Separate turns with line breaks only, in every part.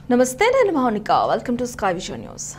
నమస్తే నేను Mounika welcome to Sky Vision news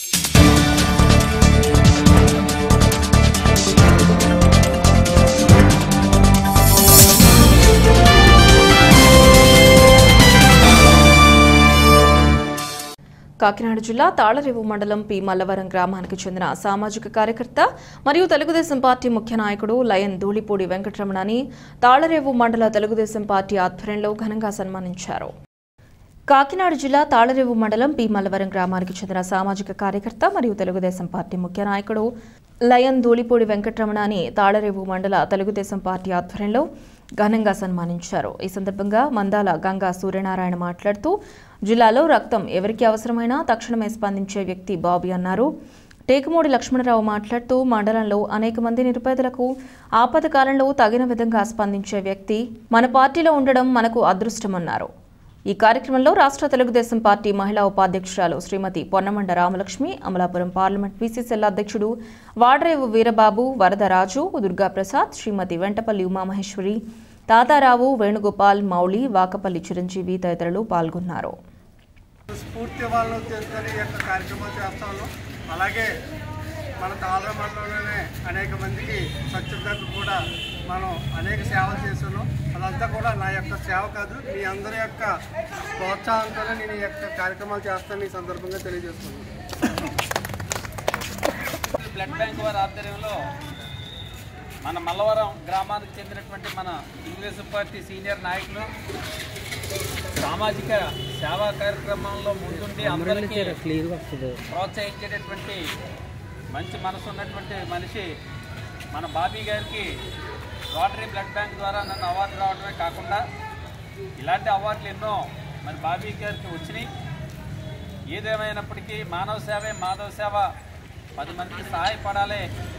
Kakinada జిల్లా తాళరేవు మండలం పి మల్లవరం గ్రామానికి చెందిన సామాజిక కార్యకర్త మరియు తెలుగుదేశం పార్టీ ముఖ్య నాయకుడు లయన్ ధూళిపూడి వెంకటరమణని తాళరేవు మండల తెలుగుదేశం పార్టీ ఆధ్వర్యంలో ఘనంగా సన్మానించారు కాకినాడ జిల్లా తాళరేవు మండలం పి మల్లవరం గ్రామానికి చెందిన సామాజిక కార్యకర్త మరియు తెలుగుదేశం పార్టీ ముఖ్య నాయకుడు లయన్ ధూళిపూడి వెంకటరమణని తాళరేవు మండల తెలుగుదేశం పార్టీ ఆధ్వర్యంలో ఘనంగా సన్మానించారు ఈ సందర్భంగా మందాల గంగా సూర్యనారాయణ మాట్లాడుతూ జిల్లాలో రక్తం ఎవరికి అవసరమైనా తక్షణమే స్పందించే వ్యక్తి బాబీ అన్నారు టేకుమూడి లక్ష్మణరావు మాట్లాడుతూ మండలంలో అనేక మంది నిరుపేదలకు ఆపద కాలంలో తగిన విధంగా స్పందించే వ్యక్తి మన పార్టీలో ఉండడం మనకు అదృష్టమన్నారు ఈ కార్యక్రమంలో రాష్ట్ర తెలుగుదేశం పార్టీ మహిళా ఉపాధ్యక్షురాలు శ్రీమతి పొన్నమండ రామలక్ష్మి అమలాపురం పార్లమెంట్ పీసీసీఎల్ అధ్యక్షుడు వాడరేవు వీరబాబు వరదరాజు దుర్గాప్రసాద్ శ్రీమతి వెంటపల్లి ఉమామహేశ్వరి తాతారావు వేణుగోపాల్ మౌళి వాకపల్లి చిరంజీవి తదితరులు పాల్గొన్నారు
స్ఫూర్తి ఇవ్వాలని ఉద్దేశంతో ఈ యొక్క కార్యక్రమాలు చేస్తాను అలాగే మన తాళర మండలంలోనే అనేక మందికి స్వచ్ఛతకు కూడా మనం అనేక సేవలు చేస్తున్నాం అదంతా కూడా నా యొక్క సేవ కాదు మీ అందరి యొక్క ప్రోత్సాహంతోనే నేను ఈ యొక్క కార్యక్రమాలు చేస్తాను ఈ సందర్భంగా తెలియజేస్తున్నాను
బ్లడ్ బ్యాంక్ వారి ఆధ్వర్యంలో మన మల్లవరం గ్రామానికి చెందినటువంటి మన తెలుగుదేశం పార్టీ సీనియర్ నాయకులు సామాజిక సేవా కార్యక్రమంలో ముందుండి అందరికీ ప్రోత్సహించేటటువంటి మంచి మనసు ఉన్నటువంటి మనిషి మన బాబీ గారికి రోటరీ బ్లడ్ బ్యాంక్ ద్వారా నన్ను అవార్డు రావడమే కాకుండా ఇలాంటి అవార్డులు ఎన్నో మరి బాబీ గారికి వచ్చినాయి ఏదేమైనప్పటికీ మానవ సేవే మాధవ సేవ పది మందికి సహాయపడాలి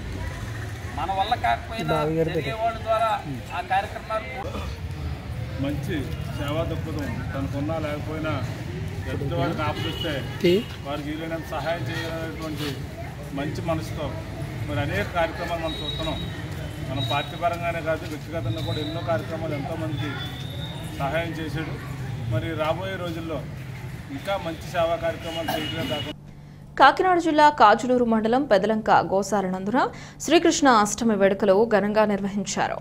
మన వల్ల కాకపోయినా జరిగే వాళ్ళ ద్వారా ఆ కార్యక్రమాలు పూర్తి
మంచి సేవా దృక్పథం తనకున్నా లేకపోయినా ఎదుటివాడిని ఆపదిస్తే వారికి వీలైనంత సహాయం చేయాలనేటువంటి మంచి మనసుతో మరి అనేక కార్యక్రమాలు మనం చూస్తున్నాం మన పార్టీ పరంగానే కాదు వ్యక్తిగతంగా కూడా ఎన్నో కార్యక్రమాలు ఎంతోమందికి సహాయం చేశాడు మరి రాబోయే రోజుల్లో ఇంకా మంచి సేవా కార్యక్రమాలు చేయడమే కాకుండా
కాకినాడ జిల్లా కాజులూరు మండలం పెదలంక గోసాలనందున శ్రీకృష్ణ అష్టమి వేడుకలు ఘనంగా నిర్వహించారు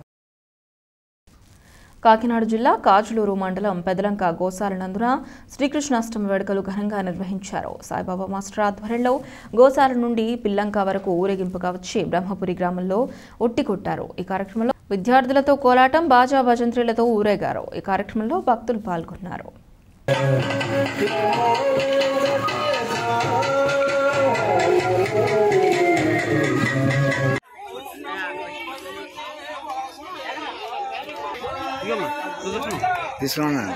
కాకినాడ జిల్లా కాజులూరు మండలం పెదలంక గోసాలనందున శ్రీకృష్ణాష్టమి వేడుకలు ఘనంగా నిర్వహించారు సాయిబాబా మాస్టర్ ఆధ్వర్యంలో గోశాల నుండి పిల్లంక వరకు ఊరేగింపుగా వచ్చి బ్రహ్మపురి గ్రామంలో ఒట్టికొట్టారు ఈ కార్యక్రమంలో విద్యార్థులతో కోలాటం బాజా భజంత్రీలతో ఊరేగారు ఈ కార్యక్రమంలో భక్తులు పాల్గొన్నారు
తీసుకున్నా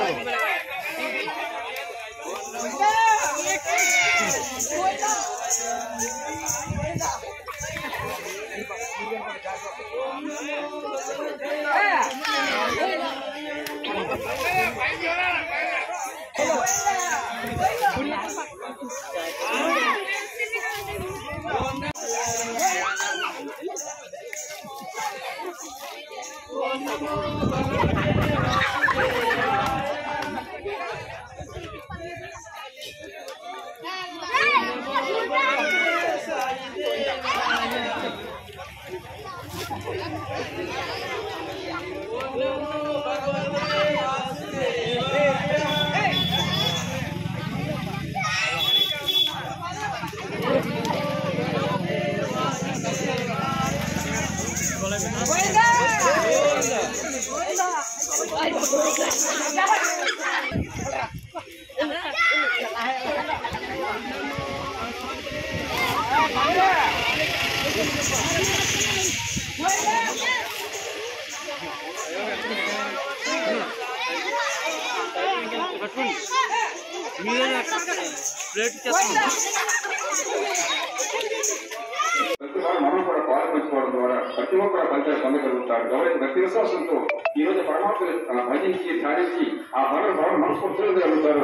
ప్రతిసారి మనం కూడా పాల్పంచుకోవడం ద్వారా ప్రతి ఒక్కరు పంచాయతీ పొందగలుగుతారు గౌరవ భక్తి విశ్వాసంతో ఈ రోజు పరమాత్మ భజించి ధ్యానించి ఆ భగవ భావన మనస్ఫూర్తిగా కలుగుతారు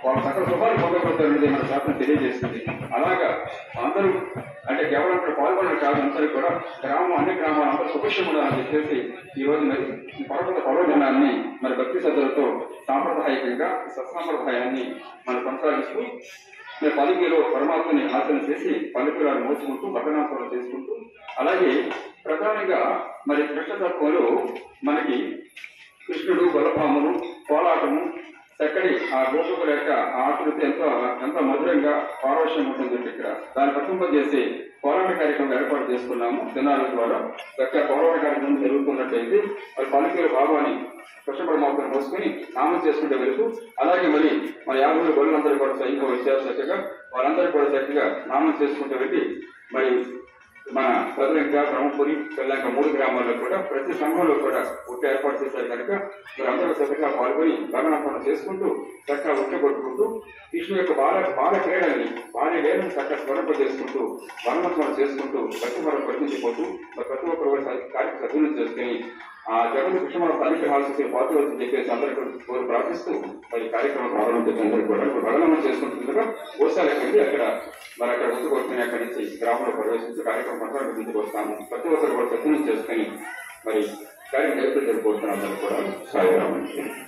వాళ్ళ సకల శుభాలు పొందబోతారనేది మన శాసనం తెలియజేస్తుంది అలాగా అందరూ అంటే కేవలం ఇక్కడ పాల్గొనడం కాదు అందరూ కూడా గ్రామం అన్ని గ్రామాలు అందరూ సుభిక్షం ఉండాలని చెప్పేసి ఈ రోజు మరి ఈ పర్వత పర్వదినాన్ని మరి భక్తి శ్రద్ధలతో సాంప్రదాయకంగా సత్సాంప్రదాయాన్ని మనం కొనసాగిస్తూ మరి పలుకిలో పరమాత్మని ఆచరణ చేసి పలుకురాలు మోసుకుంటూ భగనాసనం చేసుకుంటూ అలాగే ప్రధానంగా మరి కృష్ణ తత్వంలో మనకి కృష్ణుడు బలభాములు కోలాటము చక్కటి ఆ గోపికల యొక్క ఆకృతి ఎంతో ఎంతో మధురంగా పారవశ్యం ఉంటుంది ఇక్కడ దాన్ని పట్టింపజేసి పోరాట కార్యక్రమం ఏర్పాటు చేసుకున్నాము దినాల ద్వారా చక్కగా పోరాట కార్యక్రమం జరుగుతున్నట్టయితే మరి పలుకుల భావాన్ని కృష్ణ పరమాత్మను మోసుకుని నామం చేసుకుంటూ వెళుతూ అలాగే మరి మన యాభై గొల్లందరూ కూడా సైనిక వచ్చారు చక్కగా వారందరూ కూడా చక్కగా నామం చేసుకుంటూ వెళ్ళి మరి మన చదురంక బ్రహ్మపురి పెళ్ళంక మూడు గ్రామాల్లో కూడా ప్రతి సంఘంలో కూడా ఒక్క ఏర్పాటు చేశారు కనుక మీరందరూ చక్కగా పాల్గొని భగనాపన చేసుకుంటూ చక్కగా ఉట్ట కొట్టుకుంటూ కృష్ణు యొక్క బాల బాల క్రీడల్ని బాల్య వేలను చక్కగా స్మరింప చేసుకుంటూ వనమస్మరణ చేసుకుంటూ భక్తి మనం వర్తించిపోతూ మరి ప్రతి ఒక్కరు కూడా స- కార్యక్రమం సద్వినియోగం చేసుకుని ఆ జగన్ కృష్ణ పరిగ్రహాల్సి పాత్రలు చెప్పేసి అందరికీ కోరి ప్రార్థిస్తూ మరి కార్యక్రమం ప్రారంభించేసి అందరూ కూడా ఇప్పుడు భగనామం చేసుకుంటుండగా గోశాలకు వెళ్ళి అక్కడ మరి అక్కడ ముందు కొడుకుని అక్కడి నుంచి గ్రామంలో ప్రవేశించి కార్యక్రమం కొనసాగించుకు వస్తాము ప్రతి ఒక్కరు కూడా సత్యం చేసుకుని మరి కార్యం జరిపి కోరుతున్నాం అందరూ కూడా సాయిరామని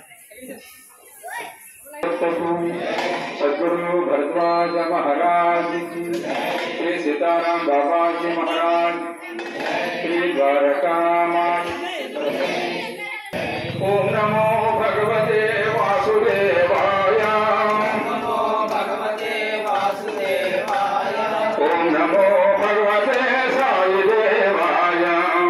सदगुरु भरद्वाज महाराज की श्री सीताराम बाबा जी महाराज श्री द्वारका माँ ओम नमो भगवते वासुदेवाय ओम नमो भगवते साई देवाय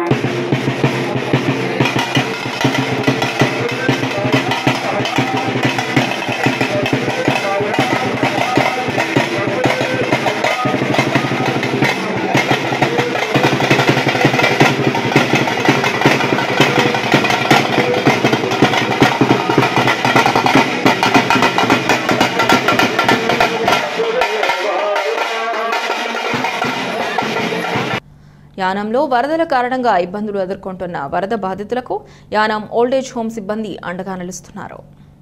యానంలో వరదల కారణంగా ఇబ్బందులు ఎదుర్కొంటున్న వరద బాధితులకు యానం ఓల్డేజ్ హోమ్ సిబ్బంది అండగా నిలుస్తున్నారు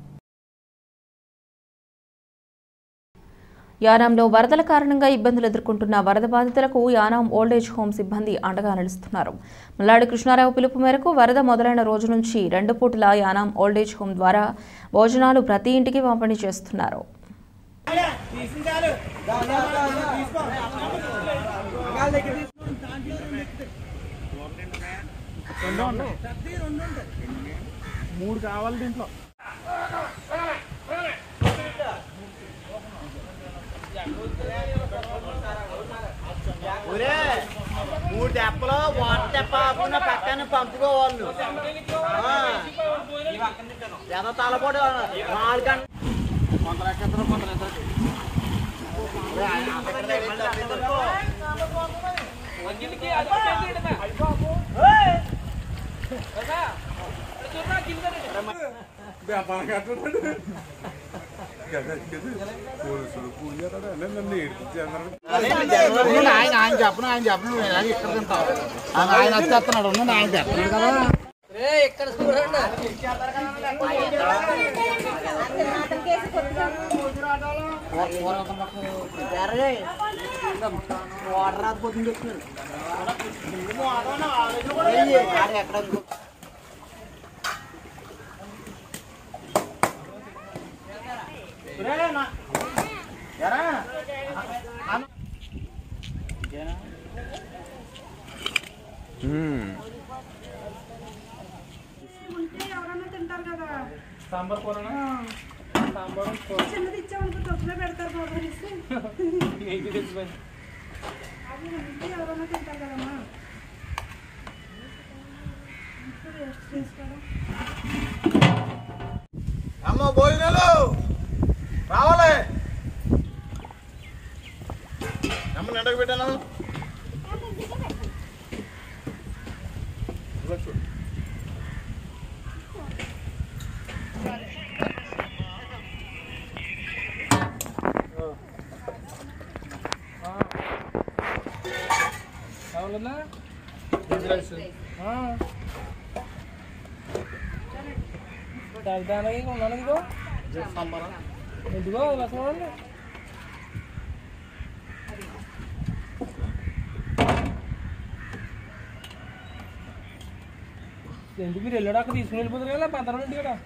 యానాంలో వరదల కారణంగా ఇబ్బందులు ఎదుర్కొంటున్న వరద బాధితులకు యానాం ఓల్డేజ్ హోమ్ సిబ్బంది అండగా నిలుస్తున్నారు మల్లాడి కృష్ణారావు పిలుపు మేరకు వరద మొదలైన రోజు నుంచి రెండు పూటల యానాం ఓల్డేజ్ హోమ్ ద్వారా భోజనాలు ప్రతి ఇంటికి పంపిణీ చేస్తున్నారు
మూడు కావాలి దీంట్లో
ఒరే మూడు తెప్పలు వాటర్ తెప్ప ఆకుండా పక్కన పంపుకోవాలి ఎంత తలపోటు నాలుగు గంటలు కొందరు ఎక్కడ కొందరు ఎక్కడ ఆయన ఆయన చెప్పను ఆయన చెప్పను నేను ఎలాగ ఇక్కడ తింటాను ఆయన ఆయన వచ్చేస్తున్నాడు ఉన్నాను ఆయన చెప్తున్నాడు కదా ఇక్కడ చూడండి వాటర్ రాకపోతుంది ఎక్కడ
ఉంటే ఎవరన్నా తింటారు కదా సాంబార్ కూర చిన్నది ఇచ్చామనుకో తొక్కులో పెడతారు బాబు అనేసి అది ఉంటే ఎవరన్నా తింటారు కదమ్మా ఇప్పుడు వేస్ట్ చేసుకోవడం
అమ్మ భోజనాలు రావాలి అమ్మ ఎండకు పెట్టాను
ఎందుకు మీరు వెళ్ళాడు అక్కడ తీసుకుని వెళ్ళిపోతారు కదా పంతరం ఇంటి కూడా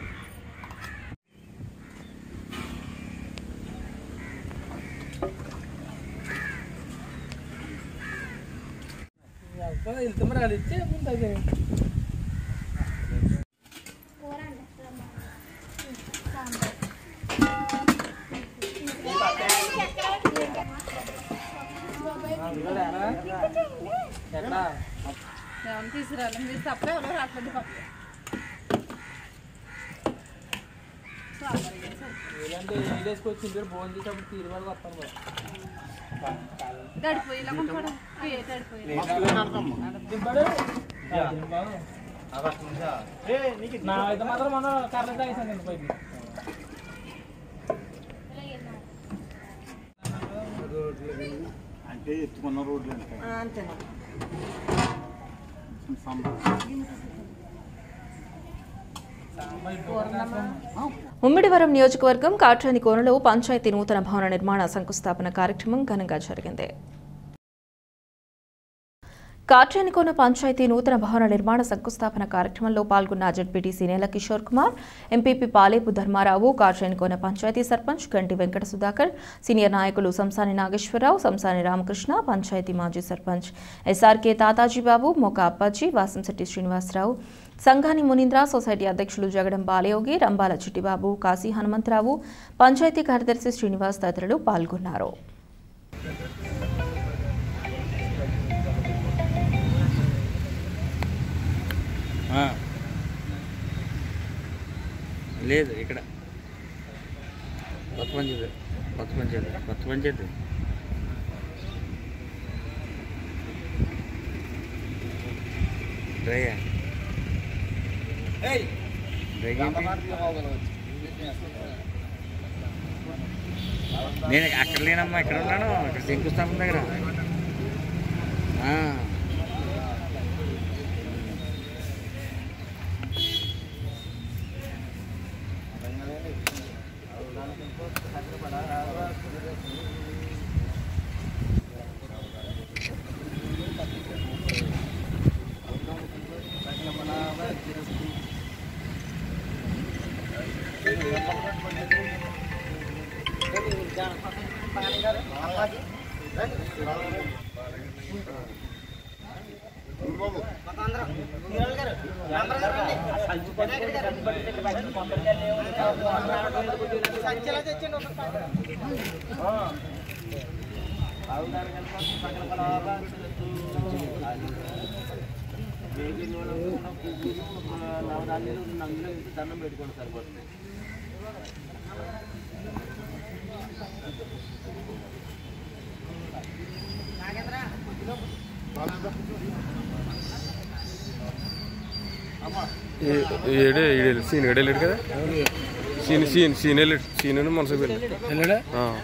వెళ్తే మరి అది ఇచ్చే ఉంటుంది ఎక్కడ
తీసుకురాలి మీరు తప్ప ఎవరో రావట్లేదు పక్కన
ఇలాంటి వేసుకొచ్చి ఇంటి భోజనం చేసేటప్పుడు తీరువాడు వస్తాను మరి
గడిపోయి ఇలా కొంచెం గడిపోయి
దింపాడు నా అయితే మాత్రం మన కర్ర తాగేసాను నేను పైకి
అంటే ఎత్తుకున్న రోడ్లు
అంతే
ముమ్మిడివరం నియోజకవర్గం కాట్రాని కోనలో పంచాయతీ నూతన భవన నిర్మాణ శంకుస్థాపన కార్యక్రమం ఘనంగా జరిగింది కాట్రేనికోన పంచాయతీ నూతన భవన నిర్మాణ శంకుస్థాపన కార్యక్రమంలో పాల్గొన్న ZPTC Nela Kishore Kumar MPP Palepu Dharmarao Katrenikona panchayat sarpanch Ganti Venkata Sudhakar senior నాయకులు సంసాని నాగేశ్వరరావు సంసాని రామకృష్ణ పంచాయతీ మాజీ సర్పంచ్ ఎస్ఆర్కే తాతాజీబాబు మొక అప్పాజీ వాసంశెట్టి శ్రీనివాసరావు సంఘాని మునీంద్ర సొసైటీ అధ్యక్షులు జగడం బాలయోగి రంబాల చిట్టిబాబు కాశీ హనుమంతరావు పంచాయతీ కార్యదర్శి శ్రీనివాస్ తదితరులు పాల్గొన్నారు
లేదు ఇక్కడ కొత్త పంచాయతీ కొత్త పంచాయతీ కొత్త పంచాయతీ డ్రైయా డ్రై నేను అక్కడ లేనమ్మా ఇక్కడ ఉన్నాను ఇక్కడ శంకుస్థాపన దగ్గర ఆ. దండం పెట్టుకోండి సరిపోతుంది
ఏడే ఏడే సీన్ గడే వెళ్ళాడు కదా సీన్ సీన్ సీన్ వెళ్ళాడు సీన్ అని మనసు వెళ్ళాడా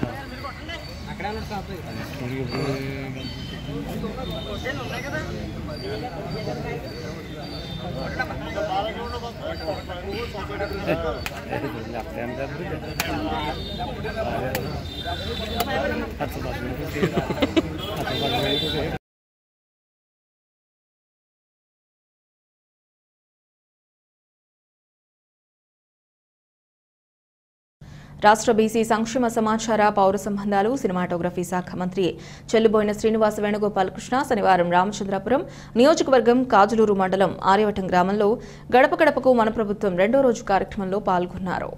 రాష్ట్ర బీసీ సంక్షేమ సమాచార పౌర సంబంధాలు సినిమాటోగ్రఫీ శాఖ మంత్రి చెల్లుబోయిన శ్రీనివాస వేణుగోపాలకృష్ణ శనివారం రామచంద్రపురం నియోజకవర్గం కాజులూరు మండలం ఆర్యవటం గ్రామంలో గడప గడపకు మన ప్రభుత్వం రెండో రోజు కార్యక్రమంలో పాల్గొన్నారు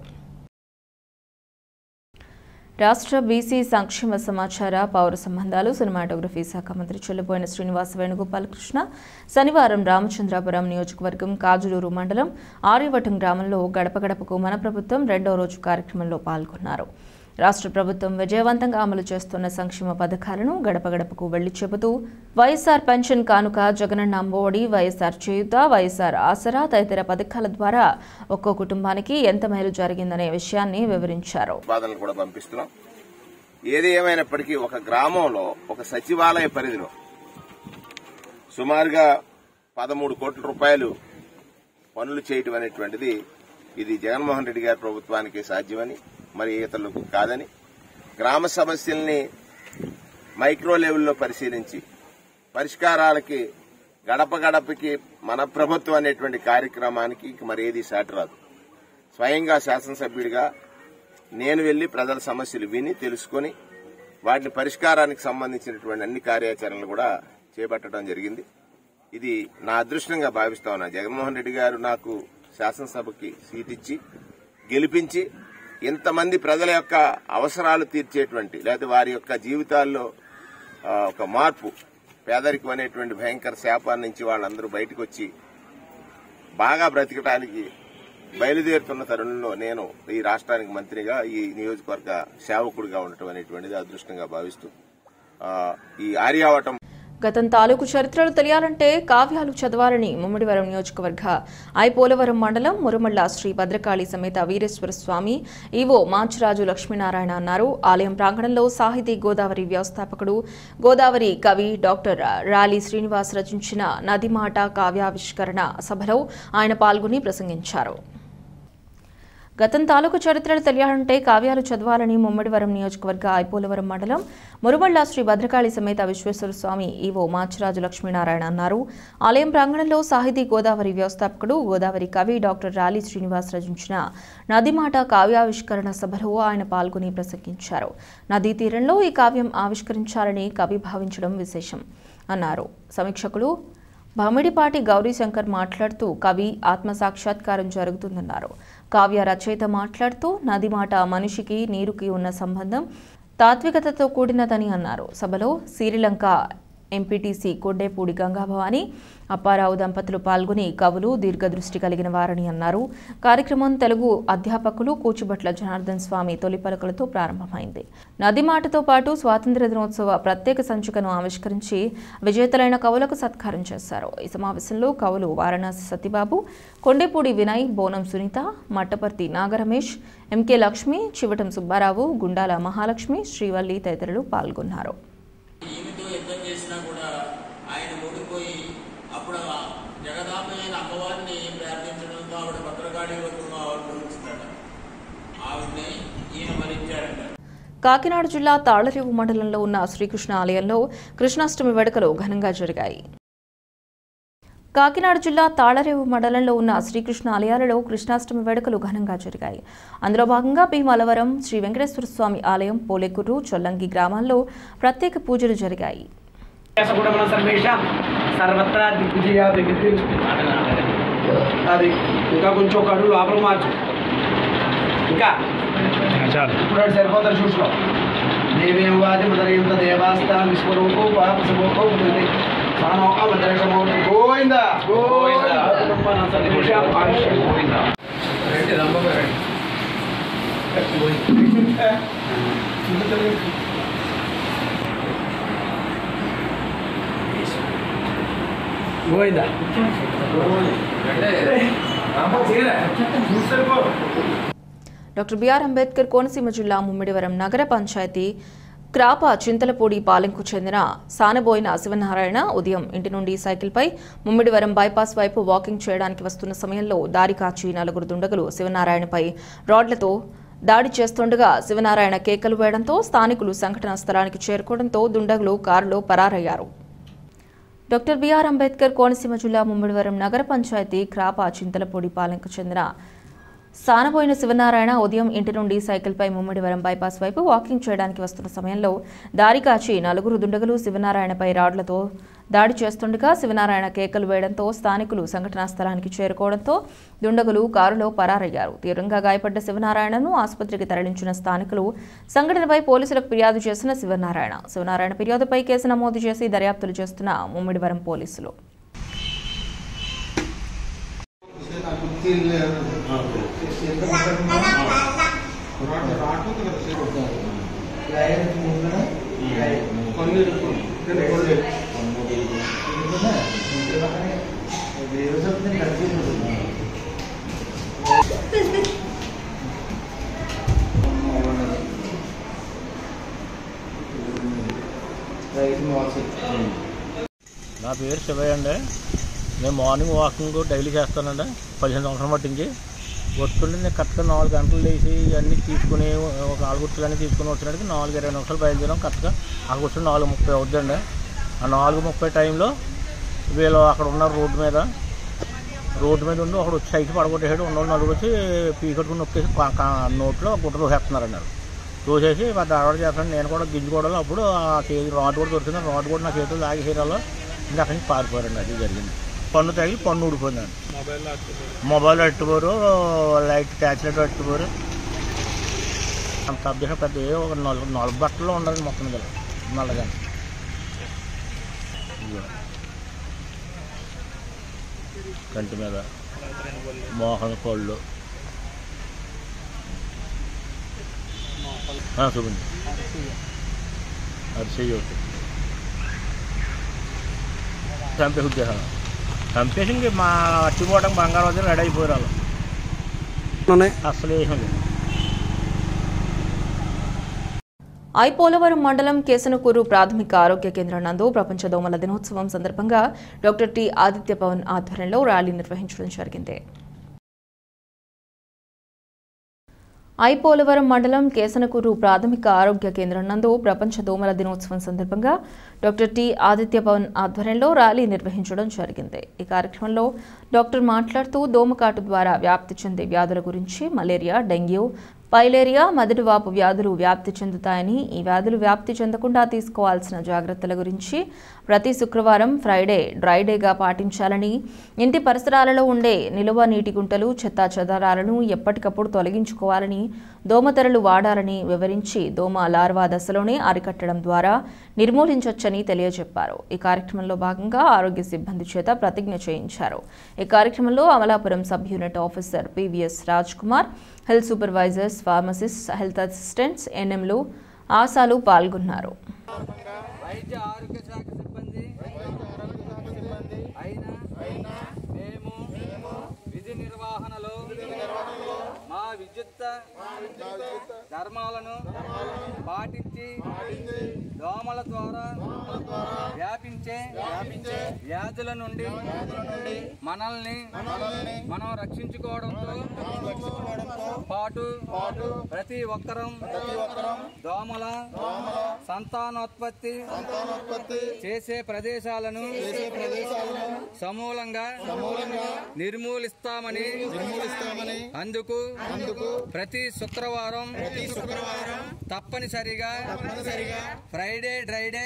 రాష్ట్ర బీసీ సంక్షేమ సమాచార పౌర సంబంధాలు సినిమాటోగ్రఫీ శాఖ మంత్రి చెల్లిపోయిన శ్రీనివాస వేణుగోపాలకృష్ణ శనివారం రామచంద్రాపురం నియోజకవర్గం కాజులూరు మండలం ఆర్యవటం గ్రామంలో గడప గడపకు మన ప్రభుత్వం రెండో రోజు కార్యక్రమంలో పాల్గొన్నారు రాష్ట్ర ప్రభుత్వం విజయవంతంగా అమలు చేస్తున్న సంక్షేమ పథకాలను గడప గడపకు వెళ్లి చెబుతూ వైఎస్ఆర్ పెన్షన్ కానుక జగనన్న అమ్మఒడి వైఎస్ఆర్ చేయుత వైఎస్ఆర్ ఆసరా తదితర పథకాల ద్వారా ఒక్కో కుటుంబానికి ఎంత మేలు జరిగిందనే విషయాన్ని వివరించారు
బాధలను కూడా పంపిస్తున్నాం ఏది ఏమైనప్పటికీ ఒక గ్రామంలో ఒక సచివాలయ పరిధిలో సుమారుగా పదమూడు కోట్ల రూపాయలు పనులు చేయటం అనేటువంటిది ఇది జగన్మోహన్ రెడ్డి గారి ప్రభుత్వానికి సాధ్యమని మరి ఇతరులకు కాదని గ్రామ సమస్యల్ని మైక్రో లెవెల్లో పరిశీలించి పరిష్కారాలకి గడప గడపకి మన ప్రభుత్వం అనేటువంటి కార్యక్రమానికి ఇంక మరి ఏది సాటి రాదు స్వయంగా శాసనసభ్యుడిగా నేను వెళ్లి ప్రజల సమస్యలు విని తెలుసుకొని వాటిని పరిష్కారానికి సంబంధించినటువంటి అన్ని కార్యాచరణలు కూడా చేపట్టడం జరిగింది ఇది నా అదృష్టంగా భావిస్తా ఉన్నా జగన్మోహన్ రెడ్డి గారు నాకు శాసనసభకి సీట్ ఇచ్చి గెలిపించి ఇంతమంది ప్రజల యొక్క అవసరాలు తీర్చేటువంటి లేదా వారి యొక్క జీవితాల్లో ఆ, ఒక మార్పు పేదరికం అనేటువంటి భయంకర శాపాన్ని నుంచి వాళ్ళందరూ బయటకు వచ్చి బాగా బ్రతికటానికి బయలుదేరుతున్న తరుణంలో నేను ఈ రాష్ట్రానికి మంత్రిగా ఈ నియోజకవర్గ సేవకుడిగా ఉండటం అనేటువంటిది అదృష్టంగా భావిస్తూ ఆ, ఈ ఆర్యావటం
గతం తాలూకు చరిత్రలు తెలియాలంటే కావ్యాలు చదవాలని ముమ్మిడివరం నియోజకవర్గ ఐపోలవరం మండలం మురుమళ్ళ శ్రీ భద్రకాళి సమేత వీరేశ్వర స్వామి ఈవో మాచిరాజు లక్ష్మీనారాయణ అన్నారు ఆలయం ప్రాంగణంలో సాహితీ గోదావరి వ్యవస్థాపకుడు గోదావరి కవి డాక్టర్ రాలి శ్రీనివాస్ రచించిన నదిమాట కావ్యావిష్కరణ సభలో ఆయన పాల్గొని ప్రసంగించారు గతం తాలూకు చరిత్రలు తెలియాలంటే కావ్యాలు చదవాలని ముమ్మడివరం నియోజకవర్గ ఐపోలవరం మండలం మురుమళ్ళ శ్రీ భద్రకాళి సమేత విశ్వేశ్వర స్వామి ఈవో మాచిరాజు లక్ష్మీనారాయణ అన్నారు ఆలయం ప్రాంగణంలో సాహితీ గోదావరి వ్యవస్థాపకుడు గోదావరి కవి డాక్టర్ రాలి శ్రీనివాస్ రచించిన నదిమాట కావ్యావిష్కరణ సభలో ఆయన పాల్గొని ప్రసంగించారు నదీ తీరంలో ఈ కావ్యం ఆవిష్కరించాలని కవి భావించడం విశేషం అన్నారు సమీక్షకులు భామిడిపాటి గౌరీశంకర్ మాట్లాడుతూ కవి ఆత్మసాక్షాత్కారం జరుగుతుందన్నారు కావ్య రచయిత మాట్లాడుతూ నది మాట మనిషికి నీరుకి ఉన్న సంబంధం తాత్వికతతో కూడినదని అన్నారు సభలో శ్రీలంక ఎంపీటీసీ కొండేపూడి గంగాభవాని అప్పారావు దంపతులు పాల్గొని కవులు దీర్ఘదృష్టి కలిగిన వారని అన్నారు కార్యక్రమం తెలుగు అధ్యాపకులు కూచిభట్ల జనార్దన్ స్వామి తొలి పలుకులతో ప్రారంభమైంది నది మాటతో పాటు స్వాతంత్ర దినోత్సవ ప్రత్యేక సంచికను ఆవిష్కరించి విజేతలైన కవులకు సత్కారం చేశారు ఈ సమావేశంలో కవులు వారణాసి సత్యబాబు కొండేపూడి వినయ్ బోనం సునీత మట్టపర్తి నాగరమేష్ ఎంకే లక్ష్మి చివటం సుబ్బారావు గుండాల మహాలక్ష్మి శ్రీవల్లి తదితరులు పాల్గొన్నారు
ఈమెతో యుద్ధం చేసినా కూడా ఆయన ఓడిపోయి అప్పుడు ఆ జగదాంబైన అమ్మవారిని ప్రార్థించడంతో ఆవిడ భద్రకాళి రూపంలో ఆవిర్భవిస్తాడు ఆవిడని ఈయన మరించాడంట
కాకినాడ జిల్లా తాళరేవు మండలంలో ఉన్న శ్రీకృష్ణ ఆలయంలో కృష్ణాష్టమి వేడుకలు ఘనంగా జరిగాయి కాకినాడ జిల్లా తాళరేవు మండలంలో ఉన్న శ్రీకృష్ణ ఆలయాలలో కృష్ణాష్టమి వేడుకలు ఘనంగా జరిగాయి అందులో భాగంగా భీమలవరం శ్రీ వెంకటేశ్వర స్వామి ఆలయం పోలేకుర్రు చొల్లంగి గ్రామాల్లో ప్రత్యేక పూజలు జరిగాయి
వ్యాసగుణమన సర్వేషాం సర్వత్రా దిగ్విజయా దిగ్విజయం అది ఇంకా కొంచెం ఒక అడుగు లోపల మార్చు ఇంకా ఇప్పుడు అది సరిపోతారు చూసుకో దేవేం వాది మదరయంత దేవాస్థానం విశ్వరూపో పాపసమోకో భూతి సానో అమదరకమో గోవింద గోవింద సర్వేషాం ఆయుష్యం గోవింద రండి రంభ రండి గోవింద
డాక్టర్ బిఆర్ అంబేద్కర్ కోనసీమ జిల్లా ముమ్మిడివరం నగర పంచాయతీ క్రాప చింతలపూడి పాలెంకు చెందిన సానబోయిన శివనారాయణ ఉదయం ఇంటి నుండి సైకిల్పై ముమ్మిడివరం బైపాస్ వైపు వాకింగ్ చేయడానికి వస్తున్న సమయంలో దారి కాచి నలుగురు దుండగులు శివనారాయణపై రాడ్లతో దాడి చేస్తుండగా శివనారాయణ కేకలు వేయడంతో స్థానికులు సంఘటనా స్థలానికి చేరుకోవడంతో దుండగులు కారులో పరారయ్యారు డాక్టర్ బిఆర్ అంబేద్కర్ కోనసీమ జిల్లా ముమ్మిడివరం నగర పంచాయతీ క్రాప చింతలపూడి పాలెంకు చెందిన సానబోయిన శివనారాయణ ఉదయం ఇంటి నుండి సైకిల్పై ముమ్మిడివరం బైపాస్ వైపు వాకింగ్ చేయడానికి వస్తున్న సమయంలో దారి కాచి నలుగురు దుండగులు శివనారాయణపై రాడ్లతో దాడి చేస్తుండగా శివనారాయణ కేకలు వేయడంతో స్థానికులు సంఘటనా స్థలానికి చేరుకోవడంతో దుండగులు కారులో పరారయ్యారు తీవ్రంగా గాయపడ్డ శివనారాయణను ఆసుపత్రికి తరలించిన స్థానికులు సంఘటనపై పోలీసులకు ఫిర్యాదు చేసిన శివనారాయణ శివనారాయణ ఫిర్యాదుపై కేసు నమోదు చేసి దర్యాప్తులు చేస్తున్న ముమ్మిడివరం పోలీసులు
నా పేరు శివయ్య అండి నేను మార్నింగ్ వాకింగ్ డైలీ చేస్తానండి పదిహేను సంవత్సరం పట్టించి వస్తుంటే నేను కరెక్ట్గా నాలుగు గంటలు లేచి ఇవన్నీ తీసుకుని ఒక నాలుగు గుర్తులన్నీ తీసుకుని వచ్చినట్టుకి నాలుగు ఇరవై నిమిషాలు బయలుదేరాం కరెక్ట్గా అక్కడ వచ్చి నాలుగు ముప్పై అవుతుందండి ఆ నాలుగు ముప్పై టైంలో వీళ్ళు అక్కడ ఉన్న రోడ్డు మీద రోడ్డు మీద ఉండి ఒకడు వచ్చి సైకిల్ పడగొట్టేసాడు ఉన్న నలుగురు వచ్చి పీకట్టుకుని నొక్కేసి కా- కా- నోట్లో గుడ్డ తోసేస్తున్నారు అన్నారు తోసేసి మా దాడవాడు చేస్తాను నేను కూడా గింజుకోవడం అప్పుడు ఆ చేతి రాడ్ కూడా దొరికింది రాడ్ కూడా నా చేతులు లాగి హీరాలో ఇంకా అక్కడి నుంచి పారిపోయారండి అది జరిగింది పన్ను తగిలి పన్ను ఊడిపోయిందండి మొబైల్ ఎట్టుకోరు లైట్ ట్యాచ్ లైట్ ఎట్టుకోరు అంత అభ్యాసం పెద్ద ఏ ఒక నలుగు నాలుగు బట్టలు ఉండాలి మొత్తం మీద నల్లగా ఇదిగో. కంటి మీద మోహన్ కోళ్ళు ఆ, చూపించు అరిసెయ్యి ఒకటి చంపేసి ఉద్దేశం చంపేసి ఇంక మా అచ్చిపోవడం బంగారం వద్ద రెడీ అయిపోయారు వాళ్ళు అసలు ఏమీ లేదు
ఐపోలవరం మండలం కేసనకూరు ప్రాథమిక ఆరోగ్య కేంద్రం నందు ప్రపంచ దోమల దినోత్సవం సందర్భంగా డాక్టర్ టి ఆదిత్య పవన్ ఆధ్వర్యంలో ర్యాలీ నిర్వహించడం జరిగింది ఐపోలవరం మండలం కేసనకూరు ప్రాథమిక ఆరోగ్య కేంద్రం నందు ప్రపంచ దోమల దినోత్సవం సందర్భంగా డాక్టర్ టి ఆదిత్య పవన్ ఆధ్వర్యంలో ర్యాలీ నిర్వహించడం జరిగింది ఈ కార్యక్రమంలో డాక్టర్ మాట్లాడుతూ దోమకాటు ద్వారా వ్యాప్తి చెందే వ్యాధుల గురించి మలేరియా డెంగ్యూ పైలేరియా మెదడువాపు వ్యాధులు వ్యాప్తి చెందుతాయని ఈ వ్యాధులు వ్యాప్తి చెందకుండా తీసుకోవాల్సిన జాగ్రత్తల గురించి ప్రతి శుక్రవారం ఫ్రైడే డ్రై డేగా పాటించాలని ఇంటి పరిసరాలలో ఉండే నిలువ నీటి గుంటలు చెత్తా చెదారాలను ఎప్పటికప్పుడు తొలగించుకోవాలని దోమతెరలు వాడాలని వివరించి దోమ లార్వా దశలోనే అరికట్టడం ద్వారా నిర్మూలించవచ్చని తెలియజెప్పారు ఈ కార్యక్రమంలో భాగంగా ఆరోగ్య సిబ్బంది చేత ప్రతిజ్ఞ చేయించారు ఈ కార్యక్రమంలో Amalapuram sub unit officer P V S Raj Kumar health supervisors pharmacist health assistants ఎన్ఎంలు ఆశాలు పాల్గొన్నారు
వైద్య ఆరోగ్య శాఖ సిబ్బంది అయిన మేము విధి నిర్వహణలో మా విద్యుత్ ధర్మాలను పాటించి దోమల ద్వారా వ్యాపించే వ్యాధుల నుండి మనల్ని మనం రక్షించుకోవడంతో పాటు ప్రతి ఒక్కరం దోమల సంతానోత్పత్తి చేసే ప్రదేశాలను సమూలంగా నిర్మూలిస్తామని అందుకు ప్రతి శుక్రవారం తప్పనిసరిగా ఫ్రైడే డ్రైడే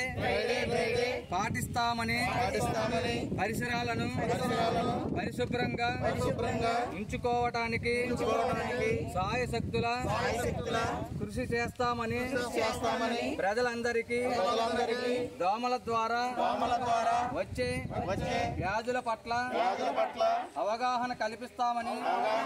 పాటిస్తామని పరిసరాలను పరిశుభ్రంగా ఉంచుకోవటానికి సాయశక్తుల కృషి చేస్తామని ప్రజలందరికీ దోమల ద్వారా వచ్చే వ్యాధుల పట్ల అవగాహన కల్పిస్తామని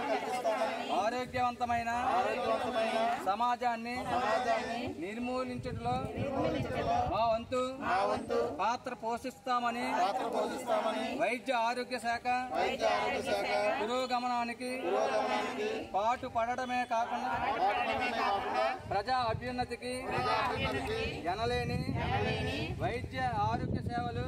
ఆరోగ్యవంతమైన సమాజాన్ని నిర్మూలించడంలో మా వంతు పాత్ర పోషిస్తామని వైద్య ఆరోగ్య శాఖ పురోగమనానికి పాటు పడడమే కాకుండా ప్రజా అభ్యున్నతికి ఎనలేని వైద్య ఆరోగ్య సేవలు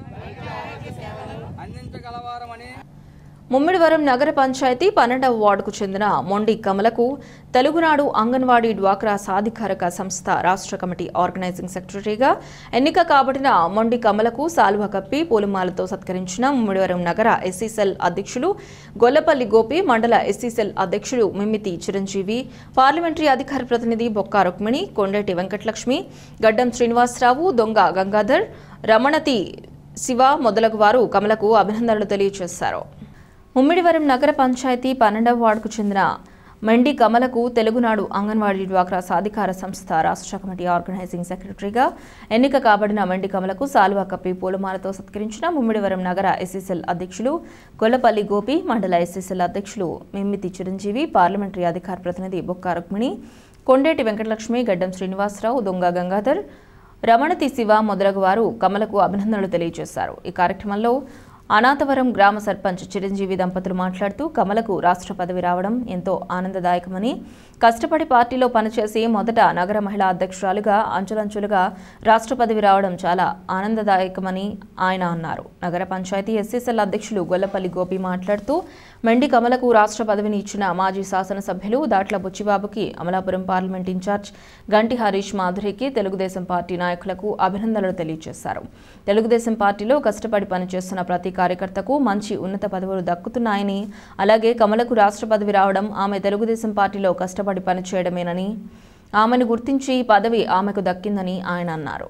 అందించగలవారమని
ముమ్మిడివరం నగర పంచాయతీ పన్నెండవ వార్డుకు చెందిన మొండి కమలకు తెలుగునాడు అంగన్వాడీ డ్వాక్రా సాధికారక సంస్థ రాష్ట్ర కమిటీ ఆర్గనైజింగ్ సెక్రటరీగా ఎన్నిక కాబడిన మొండి కమలకు సాల్వ కప్పి పూలమాలతో సత్కరించిన ముమ్మిడివరం నగర ఎస్సీసెల్ అధ్యక్షులు గొల్లపల్లి గోపి మండల ఎస్సీసెల్ అధ్యక్షులు మిమ్మితి చిరంజీవి పార్లమెంటరీ అధికార ప్రతినిధి బొక్కా రుక్మిణి కొండేటి వెంకటలక్ష్మి గడ్డం శ్రీనివాసరావు దొంగ గంగాధర్ రమణతి శివ మొదలగు వారు కమలకు అభినందనలు తెలియజేశారు ముమ్మిడివరం నగర పంచాయతీ పన్నెండవ వార్డుకు చెందిన మెండి కమలకు తెలుగునాడు అంగన్వాడీ డ్వాక్రా సాధికార సంస్థ రాష్ట్ర కమిటీ ఆర్గనైజింగ్ సెక్రటరీగా ఎన్నిక కాబడిన మెండి కమలకు సాల్వా కప్పి పూలమాలతో సత్కరించిన ముమ్మిడివరం నగర ఎస్సీసెల్ అధ్యక్షులు గొల్లపల్లి గోపి మండల ఎస్సీసెల్ అధ్యక్షులు మిమ్మితి చిరంజీవి పార్లమెంటరీ అధికార ప్రతినిధి బొక్కా రుక్మిణి కొండేటి వెంకటలక్ష్మి గడ్డం శ్రీనివాసరావు దొంగ గంగాధర్ రమణతి శివ మొదలగు వారు కమలకు అభినందనలు తెలియజేశారు ఈ కార్యక్రమంలో అనాథవరం గ్రామ సర్పంచ్ చిరంజీవి దంపతులు మాట్లాడుతూ కమలకు రాష్ట్ర పదవి రావడం ఎంతో ఆనందదాయకమని కష్టపడి పార్టీలో పనిచేసి మొదట నగర మహిళా అధ్యక్షురాలుగా అంచులంచులుగా రాష్ట్ర పదవి రావడం చాలా ఆనందదాయకమని ఆయన అన్నారు నగర పంచాయతీ ఎస్సీసెల్ అధ్యక్షులు గొల్లపల్లి గోపి మాట్లాడుతూ మెండి కమలకు రాష్ట్ర పదవిని ఇచ్చిన మాజీ శాసనసభ్యులు దాట్ల బుచ్చిబాబుకి Amalapuram parliament in charge Ganti Harish మాధురికి Telugu Desam party నాయకులకు అభినందనలు తెలియజేశారు తెలుగుదేశం పార్టీలో కష్టపడి పనిచేస్తున్న ప్రతి కార్యకర్తకు మంచి ఉన్నత పదవులు దక్కుతున్నాయని అలాగే కమలకు రాష్ట్ర పదవి రావడం ఆమె తెలుగుదేశం పార్టీలో కష్టపడి పనిచేయడమేనని ఆమెను గుర్తించి ఈ పదవి ఆమెకు దక్కిందని ఆయన అన్నారు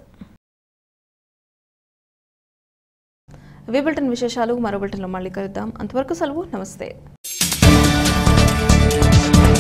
ఇవి బులెటిన్ విశేషాలు మరో బులెటిన్లో మళ్ళీ కలుద్దాం అంతవరకు సెలవు నమస్తే